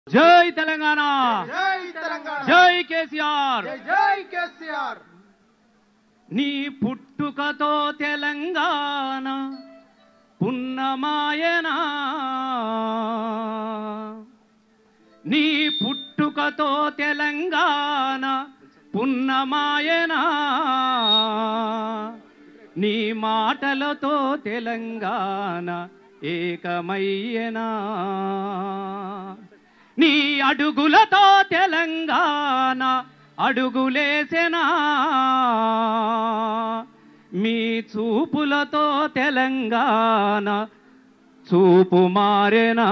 జై తెలంగాణ జై తెలంగాణ జై కేసీఆర్ జై జై కేసీఆర్ నీ పుట్టుకతో తెలంగాణ పున్నమాయనా నీ పుట్టుకతో తెలంగాణ పున్నమాయనా నీ మాటలతో తెలంగాణ ఏకమయ్యనా నీ అడుగులతో తెలంగాణ అడుగులేసెనా మీ చూపులతో తెలంగాణ చూపు మారెనా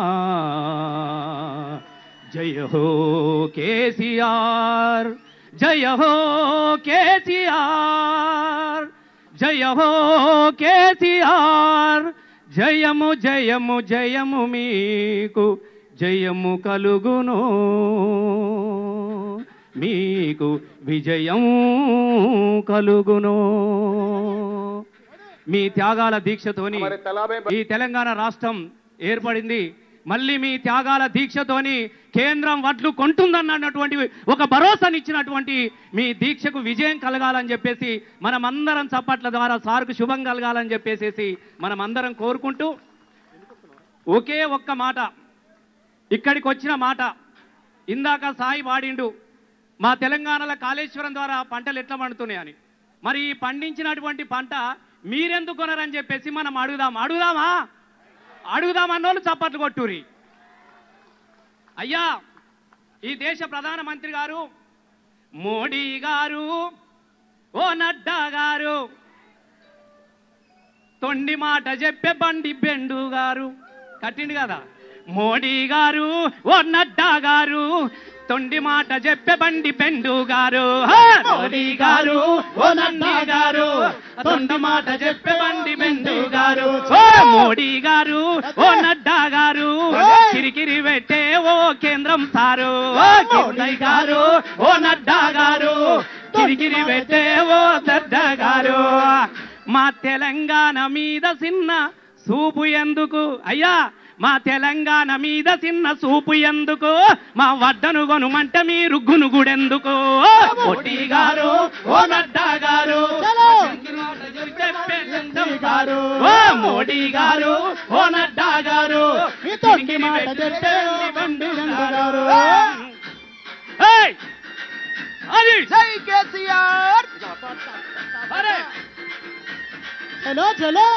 జయ హో కేసీఆర్ జయ హో కేసీఆర్ జయ హో కేసీఆర్ జయము జయము జయము మీకు జయము కలుగును మీకు విజయం కలుగును మీ త్యాగాల దీక్షతోని हमारे तालाब में ఈ తెలంగాణ రాష్ట్రం ఏర్పడింది మళ్ళీ మీ త్యాగాల దీక్షతోని కేంద్రం వడ్లు కొంటుందన్నటువంటి ఒక భరోసానిచ్చినటువంటి మీ దీక్షకు విజయం కలగాలని చెప్పేసి మనమందరం చప్పట్ల ద్వారా సార్కు శుభం కలగాలని చెప్పేసేసి మనమందరం కోరుకుంటూ ఒకే ఒక్క మాట ఇక్కడికి వచ్చిన మాట ఇందాక సాయి వాడిండు మా తెలంగాణలో కాళేశ్వరం ద్వారా పంటలు ఎట్లా పండుతున్నాయని మరి ఈ పండించినటువంటి పంట మీరెందుకు కొనరని చెప్పేసి మనం అడుగుదాం అడుగుదామా అడుగుదామన్నోళ్ళు చప్పట్లు కొట్టురి అయ్యా ఈ దేశ ప్రధానమంత్రి గారు మోడీ గారు ఓ నడ్డా గారు తొండి మాట చెప్పే బండి బెండు గారు కట్టిండు కదా మోడీ గారు ఓ నడ్డా గారు తొండి మాట చెప్పే బండి పెండు గారు హా! మోడీ గారు ఓ నడ్డా గారు తొండి మాట చెప్పే బండి పెండు గారు ఓ మోడీ గారు ఓ నడ్డా గారు కిరికిరి పెట్టే ఓ కేంద్రం సారు ఓ మోడీ గారు ఓ నడ్డా గారు కిరికిరి పెట్టే ఓ నడ్డా గారు మా తెలంగాణ మీద చిన్న సూపు ఎందుకు అయ్యా మా తెలంగాణ మీద చిన్న సూపు ఎందుకు మా వడ్డను కొనుమంటే మీరు గునుగుడెందుకు పొట్టి గారు ఓ నడ్డా గారు చెప్పే చందం గారు ఓ మోడీ గారు ఓ నడ్డా గారు మీ తొండి మాట చెప్పే బండి గారు. ఏయ్! అది జై కేసీఆర్ అరే చలో చలో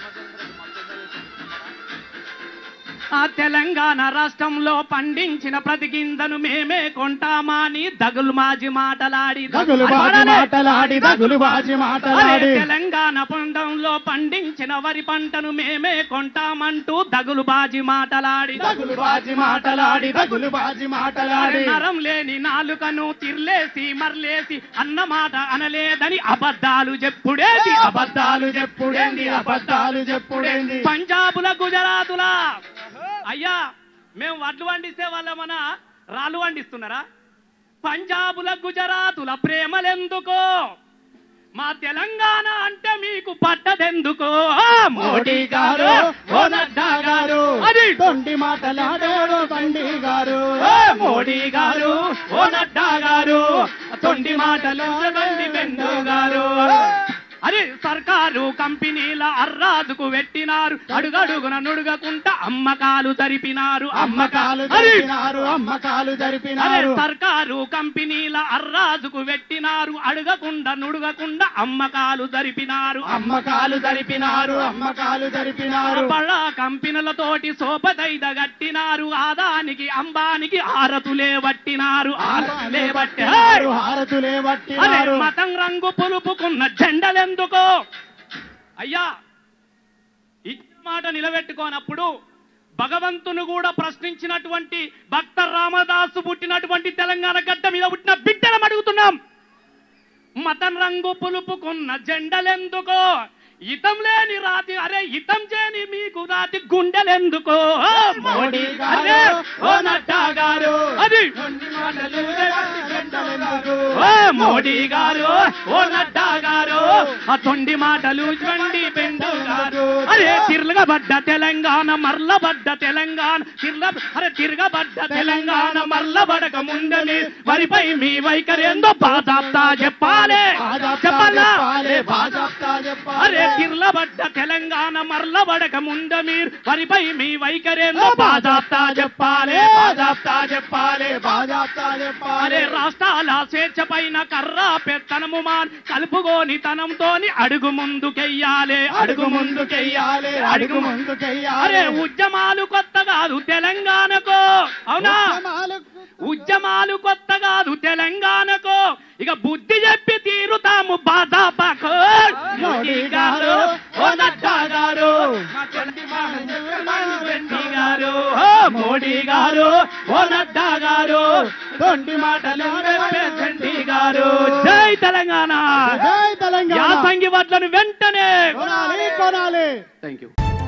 ఆ తెలంగాణ రాష్ట్రంలో పండించిన ప్రతి గింజను మేమే కొంటామా అని దగులు మాజీ మాటలాడి దగులు బాజి మాటలాడి దగులు బాజి అరే మాటలాడి తెలంగాణ పొందంలో పండించిన వరి పంటను మేమే కొంటామంటూ దగులు బాజీ మాటలాడి దగులు బాజి మాటలాడి దగులు బాజి మాటలాడి నరం లేని నాలుకను తిర్లేసి మర్లేసి అన్న మాట అనలేదని అబద్ధాలు చెప్పుడేది అబద్ధాలు చెప్పుడేంది అబద్ధాలు చెప్పుడేంది పంజాబుల గుజరాతుల అయ్యా మేము వడ్లు వండిస్తే వాళ్ళమన రాళ్ళు వండిస్తున్నారా పంజాబుల గుజరాతుల ప్రేమలెందుకో మా తెలంగాణ అంటే మీకు పట్టదెందుకో ఆ మోడీ గారు ఓ నడ్డా గారు అది తొండి మాటలాడారు బండి గారు ఓ మోడీ గారు ఓ నడ్డా గారు తొండి మాటలు బండి బెండు గారు అరే సర్కారు కంపెనీల అర్రాజుకు పెట్టినారు అడుగడుగున నుడుగకుంట అమ్మకాలు జరిపినారు అమ్మకాలు అరే జరిపినారు అమ్మకాలు అరే జరిపినారు సర్కారు కంపెనీల అర్రాజుకు పెట్టినారు అడగకుండా నుడగకుండా అమ్మకాలు జరిపినారు అమ్మకాలు జరిపినారు అమ్మకాలు జరిపినారు బళ్ళ కంపెనీలతోటి సోపదైద గట్టినారు ఆదానికి అంబానికి ఆరతులే పట్టినారు ఆరతులే పట్టి పట్టినారు హారతులే అరే పట్టినారు మతం రంగు పులుపుకున్న జెండలెందుకో అయ్యా ఇచ్చిన మాట నిలబెట్టుకోనప్పుడు భగవంతును కూడా ప్రశ్నించినటువంటి భక్త రామదాసు పుట్టినటువంటి తెలంగాణ గడ్డ మీద పుట్టిన బిడ్డలం అడుగుతున్నాం మతం రంగు పులుపుకున్న జెండలెందుకో ఇతం లేని రాతి అరే ఇతం చేని మీకు రాతి గుండెలెందుకో మోడీ అరే, గారు ఓ నడ్డా గారు అది తొండి మాటలు జెండలెందుకు? ఓ మోడీ గారు ఓ నడ్డా గారు ఆ తొండి మాటలు చండి పెండు గారు అరే తిరగబడ్డ తెలంగాణ మర్లబడ్డ తెలంగాణ తిర్ల అరే తిరగబడ్డ తెలంగాణ మర్లబడక ముందని వరిపై మీ వైఖరి ఏందో బాధాప్తా చెప్పాలి చెప్పాలా అరే తిర్లబడ్డ తెలంగాణ మర్లబడక ముంద మీరు వరిపై మీ వైఖరేందో బాధాప్తా చెప్పాలి బాధాప్తా చెప్పాలి అరే రాష్ట్రాల స్వేచ్ఛ పైన కర్రా పెత్తనము మాన్ కలుపుగోని తనంతోని అడుగు ముందుకెయ్యాలి అడుగు ముందుకెయ్యాలి అడుగు ముందు అరే ఉద్యమాలు కొత్త కాదు తెలంగాణకు అవునా ఉద్యమాలు కొత్త కాదు తెలంగాణకు ఇక బుద్ధి చెప్పి తీరుతాము బాధాపకు మోడీ గారు ఓ నడ్డా గారు మా చంటి మామ వెండి గారు ఓ మోడీ గారు ఓ నడ్డా గారు తొండి మాటలు చెప్పే చంటి గారు జై తెలంగాణ జై తెలంగాణ యాసంగి వడ్లను వెంటనే కొనాలి కొనాలి థ్యాంక్ యూ